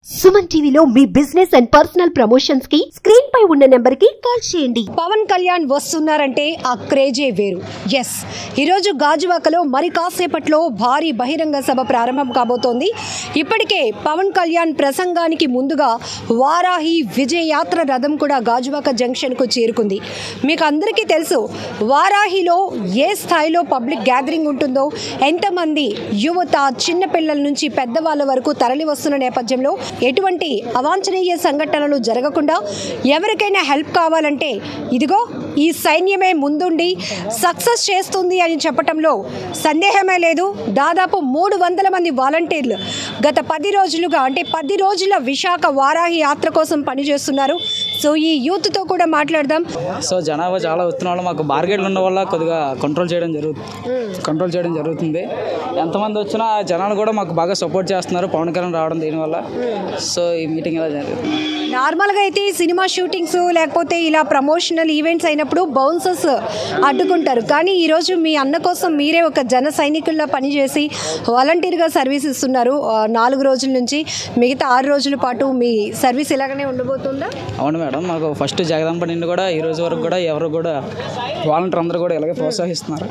సుమన్ టీవీలో మీ business and personal promotions కి స్క్రీన్ పై ఉన్న నెంబర్ కి కాల్ చేయండి పవన్ కళ్యాణ్ వస్తున్నారంటే ఆ క్రేజే వేరు ఎస్ ఈరోజు గాజువాకలో మరి కాసేపట్లో భారీ బహిరంగ సభ ప్రారంభం కాబోతోంది ఇప్పటికే పవన్ కళ్యాణ్ ప్రసంగానికి ముందుగా వారాహి విజయ యాత్ర రథం కూడా గాజువాక జంక్షన్కు చేరుకుంది మీకు అందరికీ తెలుసు వారాహిలో ఏ స్థాయిలో పబ్లిక్ గ్యాదరింగ్ ఉంటుందో ఎంతమంది యువత చిన్నపిల్లల నుంచి పెద్దవాళ్ళ వరకు తరలి వస్తున్న నేపథ్యంలో ఎటువంటి అవాంఛనీయ సంఘటనలు జరగకుండా ఎవరికైనా హెల్ప్ కావాలంటే ఇదిగో ఈ సైన్యమే ముందుండి సక్సెస్ చేస్తుంది అని చెప్పటంలో సందేహమే లేదు దాదాపు మూడు వందల మంది వాలంటీర్లు గత పది రోజులుగా అంటే పది రోజుల విశాఖ వారాహి యాత్ర కోసం పనిచేస్తున్నారు సో ఈ యూత్తో కూడా మాట్లాడదాం సో జనాభా చాలా వస్తున్న వాళ్ళు మాకు బార్గెట్లు ఉన్న వల్ల కొద్దిగా కంట్రోల్ చేయడం జరుగుతుంది కంట్రోల్ చేయడం జరుగుతుంది ఎంతమంది వచ్చినా జనాలు కూడా మాకు బాగా సపోర్ట్ చేస్తున్నారు పవన్ కళ్యాణ్ రావడం దీనివల్ల సో ఈ మీటింగ్ ఇలా జరుగుతుంది నార్మల్గా అయితే ఈ సినిమా షూటింగ్స్ లేకపోతే ఇలా ప్రమోషనల్ ఈవెంట్స్ అయినప్పుడు బౌన్సర్స్ అడ్డుకుంటారు కానీ ఈరోజు మీ అన్న కోసం మీరే ఒక జన సైనికుల్లా పనిచేసి వాలంటీర్గా సర్వీస్ ఇస్తున్నారు ఆ, నాలుగు రోజుల నుంచి మిగతా ఆరు రోజుల పాటు మీ సర్వీస్ ఇలాగనే ఉండబోతుందా అవును మేడం మాకు ఫస్ట్ జగదాంబ నిన్ను కూడా ఈ రోజు వరకు కూడా ఎవరు కూడా వాలంటీర్ అందరూ కూడా ఇలాగే ప్రోత్సహిస్తున్నారు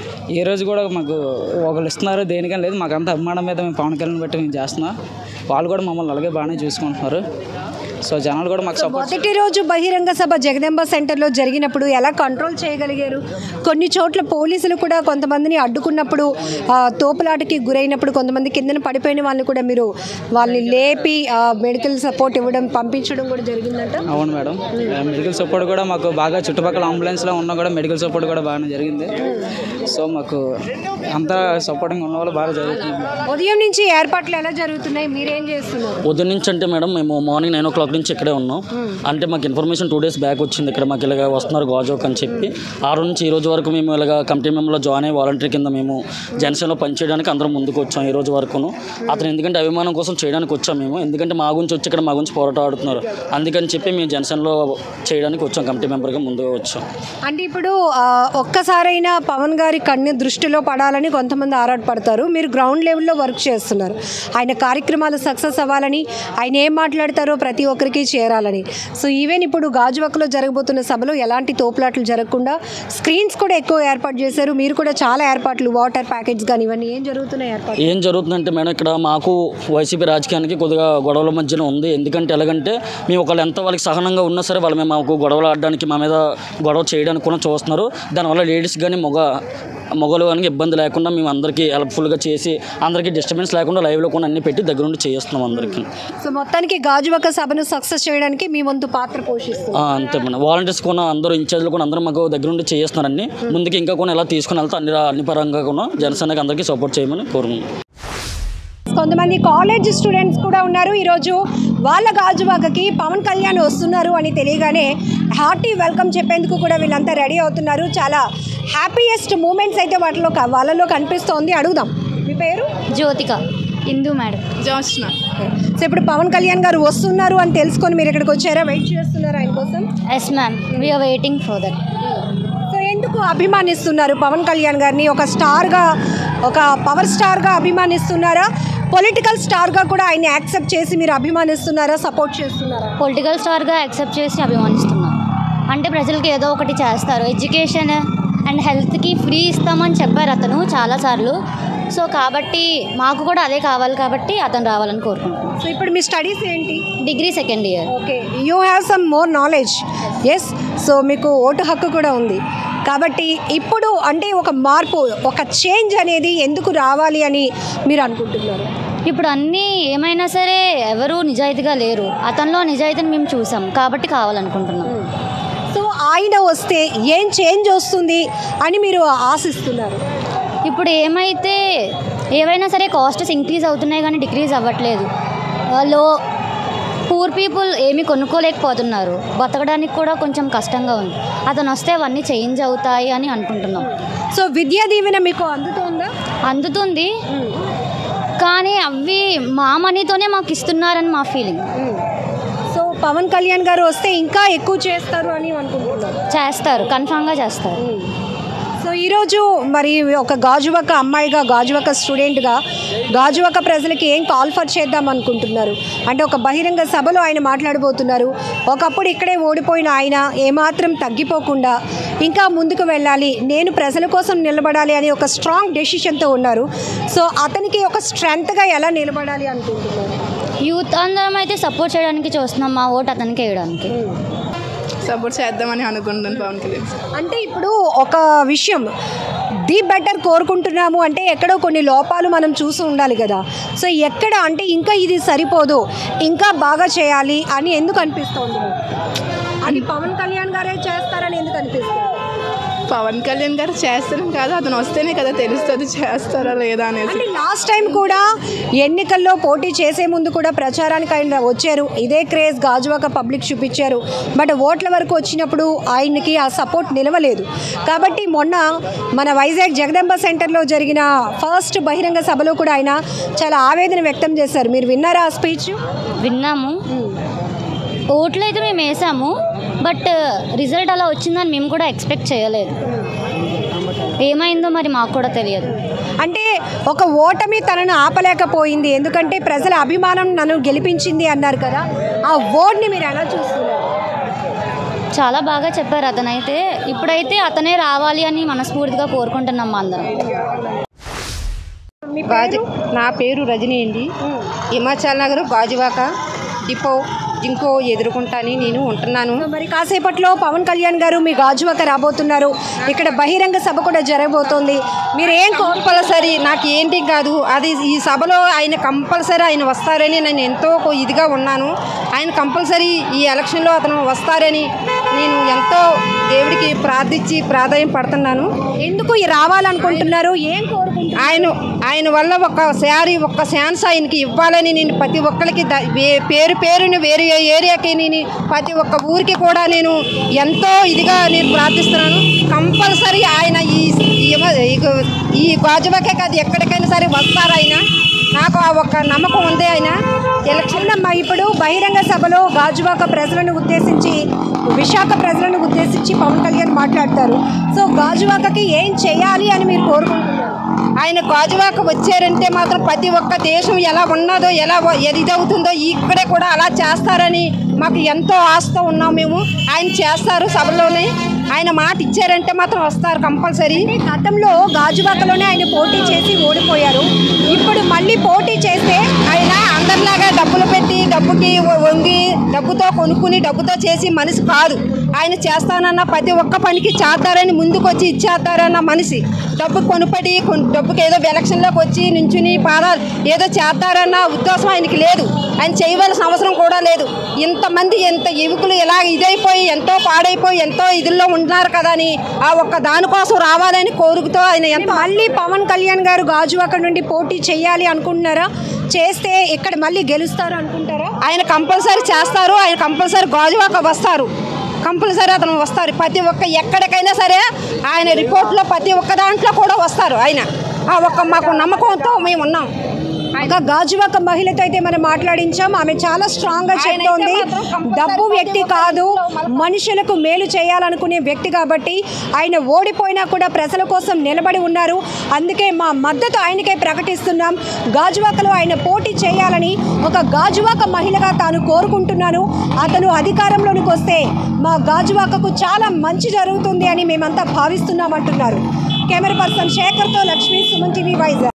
ఈ రోజు కూడా మాకు ఒకళ్ళు ఇస్తున్నారు దేనికని లేదు మాకు అంత అభిమానం మీద మేము పవన్ కళ్యాణ్ బట్టి మేము చేస్తున్నాం వాళ్ళు కూడా మమ్మల్ని అలాగే బాగానే చూసుకుంటున్నారు సో జనాలు కూడా మాకు సపోర్ట్ మొదటి రోజు బహిరంగ సభ జగదంబ సెంటర్లో జరిగినప్పుడు ఎలా కంట్రోల్ చేయగలిగారు కొన్ని చోట్ల పోలీసులు కూడా కొంతమందిని అడ్డుకున్నప్పుడు ఆ, తోపులాటకి గురైనప్పుడు కొంతమంది కిందన పడిపోయిన వాళ్ళని కూడా మీరు వాళ్ళని లేపి ఆ, మెడికల్ సపోర్ట్ ఇవ్వడం పంపించడం కూడా జరిగిందంట అవును మేడం మెడికల్ సపోర్ట్ కూడా మాకు బాగా చుట్టుపక్కల అంబులెన్స్లో ఉన్నా కూడా మెడికల్ సపోర్ట్ కూడా బాగానే జరిగింది సో మాకు అంతా సపోర్టింగ్ ఉన్న వాళ్ళు బాగా జరుగుతుంది ఉదయం నుంచి ఏర్పాట్లు ఎలా జరుగుతున్నాయి మీరేం చేస్తున్నారు ఉదయం నుంచి అంటే మేడం మేము మార్నింగ్ నైన్ ఓ క్లాక్ నుంచి ఇక్కడే ఉన్నాం అంటే మాకు ఇన్ఫర్మేషన్ టూ డేస్ బ్యాక్ వచ్చింది ఇక్కడ మాకు ఇలాగ వస్తున్నారు గాజోక్ అని చెప్పి ఆ రోజు నుంచి ఈ రోజు వరకు మేము ఇలాగ కమిటీ మెంబర్లో జాయిన్ అయ్యి వాలంటీర్ కింద మేము జనసేనలో పనిచేయడానికి అందరం ముందుకు వచ్చాం ఈ రోజు వరకును అతను ఎందుకంటే అభిమానం కోసం చేయడానికి వచ్చాం మేము ఎందుకంటే మా గురించి వచ్చి ఇక్కడ మా గురించి పోరాటం ఆడుతున్నారు అందుకని చెప్పి మేము జనసేనలో చేయడానికి వచ్చాం కమిటీ మెంబర్గా ముందుగా వచ్చాం అంటే ఇప్పుడు ఆ, ఒక్కసారైనా పవన్ గారి కన్ను దృష్టిలో పడాలని కొంతమంది ఆరాటపడతారు మీరు గ్రౌండ్ లెవెల్లో వర్క్ చేస్తున్నారు ఆయన కార్యక్రమాలు సక్సెస్ అవ్వాలని ఆయన ఏం మాట్లాడతారో ప్రతి ఒక్కరికి చేరాలని సో ఈవెన్ ఇప్పుడు గాజువాకలో జరగబోతున్న సభలో ఎలాంటి తోపులాట్లు జరగకుండా స్క్రీన్స్ కూడా ఎక్కువ ఏర్పాటు చేశారు మీరు కూడా చాలా ఏర్పాట్లు వాటర్ ప్యాకెట్స్ కానీ ఇవన్నీ ఏం జరుగుతున్నాయి ఏర్పాటు ఏం జరుగుతుందంటే మేడం ఇక్కడ మాకు వైసీపీ రాజకీయానికి కొద్దిగా గొడవల మధ్యన ఉంది ఎందుకంటే ఎలాగంటే మేము ఒకళ్ళు ఎంత వాళ్ళకి సహనంగా ఉన్నా సరే వాళ్ళు మేము మాకు గొడవలు ఆడడానికి మా మీద గొడవ చేయడానికి కూడా చూస్తున్నారు దానివల్ల లేడీస్ కానీ మగ మొగలు కానీ ఇబ్బంది లేకుండా మేము అందరికీ హెల్ప్ఫుల్గా చేసి అందరికీ డిస్టర్బెన్స్ లేకుండా లైవ్లో కూడా అన్ని పెట్టి దగ్గరుండి చేస్తున్నాం అందరికీ సో మొత్తానికి గాజువాక సభను సక్సెస్ చేయడానికి మీ వంతు పాత్ర పోషిస్తుంది ఆ, అంతే మేడం వాలంటీర్స్ కూడా అందరూ ఇన్ఛార్జ్లు కూడా అందరూ మాకు దగ్గరుండి చేస్తున్నారని ముందుకు ఇంకా కూడా ఎలా తీసుకుని వెళ్తే అన్ని అన్ని పరంగా కూడా జనసేనకి అందరికీ సపోర్ట్ చేయమని కోరుకుంటున్నాం కొంతమంది కాలేజ్ స్టూడెంట్స్ కూడా ఉన్నారు ఈరోజు వాళ్ళ గాజువాకకి పవన్ కళ్యాణ్ వస్తున్నారు అని తెలియగానే హార్టీ వెల్కమ్ చెప్పేందుకు కూడా వీళ్ళంతా రెడీ అవుతున్నారు చాలా హ్యాపీయెస్ట్ మూమెంట్స్ అయితే వాటిలో క- వాళ్ళలో కనిపిస్తోంది అడుగుదాం మీ పేరు జ్యోతిక హిందూ మేడం జోష్న సో ఇప్పుడు పవన్ కళ్యాణ్ గారు వస్తున్నారు అని తెలుసుకొని మీరు ఇక్కడికి వచ్చారా వెయిట్ చేస్తున్నారు ఆయన కోసం yes ma'am we're waiting for that so ఎందుకు అభిమానిస్తున్నారు పవన్ కళ్యాణ్ గారిని ఒక స్టార్గా ఒక పవర్ స్టార్గా అభిమానిస్తున్నారా పొలిటికల్ స్టార్గా కూడా ఆయన యాక్సెప్ట్ చేసి మీరు అభిమానిస్తున్నారా సపోర్ట్ చేస్తున్నారా పొలిటికల్ స్టార్గా యాక్సెప్ట్ చేసి అభిమానిస్తున్నాం అంటే ప్రజలకి ఏదో ఒకటి చేస్తారు ఎడ్యుకేషన్ అండ్ హెల్త్కి ఫ్రీ ఇస్తామని చెప్పారు అతను చాలాసార్లు సో కాబట్టి మాకు కూడా అదే కావాలి కాబట్టి అతను రావాలని కోరుకుంటున్నాం సో ఇప్పుడు మీ స్టడీస్ ఏంటి degree second year okay you have some more knowledge yes so మీకు ఓటు హక్కు కూడా ఉంది కాబట్టి ఇప్పుడు అంటే ఒక మార్పు ఒక చేంజ్ అనేది ఎందుకు రావాలి అని మీరు అనుకుంటున్నారు ఇప్పుడు అన్నీ ఏమైనా సరే ఎవరు నిజాయితీగా లేరు అతనిలో నిజాయితీని మేము చూసాం కాబట్టి కావాలనుకుంటున్నాం సో ఆయన వస్తే ఏం చేంజ్ వస్తుంది అని మీరు ఆశిస్తున్నారు ఇప్పుడు ఏమైతే ఏవైనా సరే కాస్ట్స్ ఇంక్రీజ్ అవుతున్నాయి కానీ డిక్రీజ్ అవ్వట్లేదు ఆ, లో పూర్ పీపుల్ ఏమీ కొనుక్కోలేకపోతున్నారు బతకడానికి కూడా కొంచెం కష్టంగా ఉంది అతను వస్తే అవన్నీ చేంజ్ అవుతాయి అని అనుకుంటున్నాం సో విద్యా దీవెన మీకు అందుతోందా అందుతుంది కానీ అవి మా మనీతోనే మాకు ఇస్తున్నారని మా ఫీలింగ్ సో పవన్ కళ్యాణ్ గారు వస్తే ఇంకా ఎక్కువ చేస్తారు అని అనుకుంటున్నారు చేస్తారు కన్ఫామ్గా చేస్తారు సో సో ఈరోజు మరి ఒక గాజువక అమ్మాయిగా గాజువక స్టూడెంట్గా గాజువక ప్రజలకి ఏం కాల్ఫర్ చేద్దాం అనుకుంటున్నారు అంటే ఒక బహిరంగ సభలో ఆయన మాట్లాడబోతున్నారు ఒకప్పుడు ఇక్కడే ఓడిపోయిన ఆయన ఏమాత్రం తగ్గిపోకుండా ఇంకా ముందుకు వెళ్ళాలి నేను ప్రజల కోసం నిలబడాలి అని ఒక స్ట్రాంగ్ డెసిషన్తో ఉన్నారు సో అతనికి ఒక స్ట్రెంగ్త్గా ఎలా నిలబడాలి అనుకుంటున్నారు యూత్ అందరం అయితే సపోర్ట్ చేయడానికి చూస్తున్నాం మా ఓటు అతనికి వేయడానికి సపోర్ట్ చేద్దామని అనుకుంటున్నాను పవన్ కళ్యాణ్ సార్ అంటే ఇప్పుడు ఒక విషయం ది బెటర్ కోరుకుంటున్నాము అంటే ఎక్కడో కొన్ని లోపాలు మనం చూసి ఉండాలి కదా సో ఎక్కడ అంటే ఇంకా ఇది సరిపోదు ఇంకా బాగా చేయాలి అని ఎందుకు అనిపిస్తోంది మీకు? అది పవన్ కళ్యాణ్ గారే చేస్తారని ఎందుకు అనిపిస్తుంది పవన్ కళ్యాణ్ గారు చేస్తారని కాదు అతను వస్తేనే కదా తెలుస్తుంది చేస్తారా లేదా అనేసి అంటే లాస్ట్ టైం కూడా ఎన్నికల్లో పోటీ చేసే ముందు కూడా ప్రచారానికి ఆయన వచ్చారు ఇదే క్రేజ్ గాజువాక పబ్లిక్ చూపించారు బట్ ఓట్ల వరకు వచ్చినప్పుడు ఆయనకి ఆ సపోర్ట్ నిలవలేదు కాబట్టి మొన్న మన వైజాగ్ జగదంబ సెంటర్లో జరిగిన ఫస్ట్ బహిరంగ సభలో కూడా ఆయన చాలా ఆవేదన వ్యక్తం చేశారు మీరు విన్నారా ఆ స్పీచ్ విన్నాము ఓట్లు అయితే మేము వేసాము బట్ రిజల్ట్ అలా వచ్చిందని మేము కూడా ఎక్స్పెక్ట్ చేయలేదు ఏమైందో మరి మాకు కూడా తెలియదు అంటే ఒక ఓటమి తనను ఆపలేకపోయింది ఎందుకంటే ప్రజల అభిమానం నన్ను గెలిపించింది అన్నారు కదా ఆ ఓట్ని మీరు ఎలా చూస్తున్నారు చాలా బాగా చెప్పారు అతనైతే ఇప్పుడైతే అతనే రావాలి అని మనస్ఫూర్తిగా కోరుకుంటున్నాం మా అందరం గాజు నా పేరు రజనీ అండి హిమాచల్ నగర్ గాజువాక డిపో జింకో ఎదుర్కొంటాని నేను ఉంటున్నాను మరి కాసేపట్లో పవన్ కళ్యాణ్ గారు మీ గాజువాక రాబోతున్నారు ఇక్కడ బహిరంగ సభ కూడా జరగబోతోంది మీరు ఏం కో- కంపల్సరీ నాకు ఏంటి కాదు అది ఈ సభలో ఆయన కంపల్సరీ ఆయన వస్తారని నేను ఎంతో కొ- ఇదిగా ఉన్నాను ఆయన కంపల్సరీ ఈ ఎలక్షన్లో అతను వస్తారని నేను ఎంతో దేవుడికి ప్రార్థించి ప్రాధాన్యం పడుతున్నాను ఎందుకు ఈ రావాలనుకుంటున్నారు ఏం కోరుకుంటున్నారు ఆయన ఆయన వల్ల ఒక శారీ ఒక్క ఛాన్స్ ఆయనకి ఇవ్వాలని నేను ప్రతి ఒక్కరికి ద- వే- పేరు పేరుని వేరే ఏరియాకి నేను ప్రతి ఒక్క ఊరికి కూడా నేను ఎంతో ఇదిగా నేను ప్రార్థిస్తున్నాను కంపల్సరీ ఆయన ఈ ఈ మ- ఈ- ఈ గాజువాకే కాదు ఎక్కడికైనా సరే వస్తారు ఆయన నాకు ఆ ఒక్క నమ్మకం ఉంది ఆయన ఎలక్షన్ అమ్మా ఇప్పుడు బహిరంగ సభలో గాజువాక ప్రజలను ఉద్దేశించి విశాఖ ప్రజలను ఉద్దేశించి పవన్ కళ్యాణ్ మాట్లాడతారు సో గాజువాకకి ఏం చేయాలి అని మీరు కోరుకుంటున్నారు ఆయన గాజువాక వచ్చారంటే మాత్రం ప్రతి ఒక్క దేశం ఎలా ఉన్నదో ఎలా వ- ఎదిదవుతుందో ఇక్కడే కూడా అలా చేస్తారని మాకు ఎంతో ఆశతో ఉన్నాం మేము ఆయన చేస్తారు సభలోనే ఆయన మాట ఇచ్చారంటే మాత్రం వస్తారు కంపల్సరీ అంటే గతంలో గాజువాకలోనే ఆయన పోటీ చేసి ఓడిపోయారు ఇప్పుడు మళ్ళీ పోటీ చేస్తే ఆయన అందరిలాగా డబ్బులు పెట్టి డబ్బుకి వ- వంగి డబ్బుతో కొనుక్కుని డబ్బుతో చేసి మనిషి కాదు ఆయన చేస్తానన్న ప్రతి ఒక్క పనికి చేస్తారని ముందుకొచ్చి ఇచ్చేస్తారన్న మనిషి డబ్బు కొనుపడి కొన్- డబ్బుకి ఏదో ఎలక్షన్లోకి వచ్చి నించుని పాదాలు ఏదో చేస్తారన్న ఉద్దేశం ఆయనకి లేదు ఆయన చేయవలసిన అవసరం కూడా లేదు ఇంతమంది ఎంత యువకులు ఇలా ఇదైపోయి ఎంతో పాడైపోయి ఎంతో ఇదిలో ఉంటున్నారు కదా అని ఆ ఒక్క దానికోసం రావాలని కోరుకుతో ఆయన ఎంత మళ్ళీ పవన్ కళ్యాణ్ గారు గాజువాక నుండి పోటీ చేయాలి అనుకుంటున్నారా చేస్తే ఇక్కడ మళ్ళీ గెలుస్తారు అనుకుంటారా ఆయన కంపల్సరీ చేస్తారు ఆయన కంపల్సరీ గాజువాక వస్తారు కంపల్సరీ అతను వస్తారు ప్రతి ఒక్క ఎక్కడికైనా సరే ఆయన రిపోర్ట్లో ప్రతి ఒక్క దాంట్లో కూడా వస్తారు ఆయన ఆ ఒక్క మాకు నమ్మకంతో మేము ఉన్నాం ఒక గాజువాక మహిళతో అయితే మనం మాట్లాడించాం ఆమె చాలా స్ట్రాంగ్ గా చెప్తోంది డబ్బు వ్యక్తి కాదు మనుషులకు మేలు చేయాలనుకునే వ్యక్తి కాబట్టి ఆయన ఓడిపోయినా కూడా ప్రజల కోసం నిలబడి ఉన్నారు అందుకే మా మద్దతు ఆయనకే ప్రకటిస్తున్నాం గాజువాకలో ఆయన పోటీ చేయాలని ఒక గాజువాక మహిళగా తాను కోరుకుంటున్నాను అతను అధికారంలోనికి వస్తే మా గాజువాకకు చాలా మంచి జరుగుతుంది అని మేమంతా భావిస్తున్నామంటున్నారు కెమెరా పర్సన్ శేఖర్తో లక్ష్మీ సుమన్ టీవీ వైజాగ్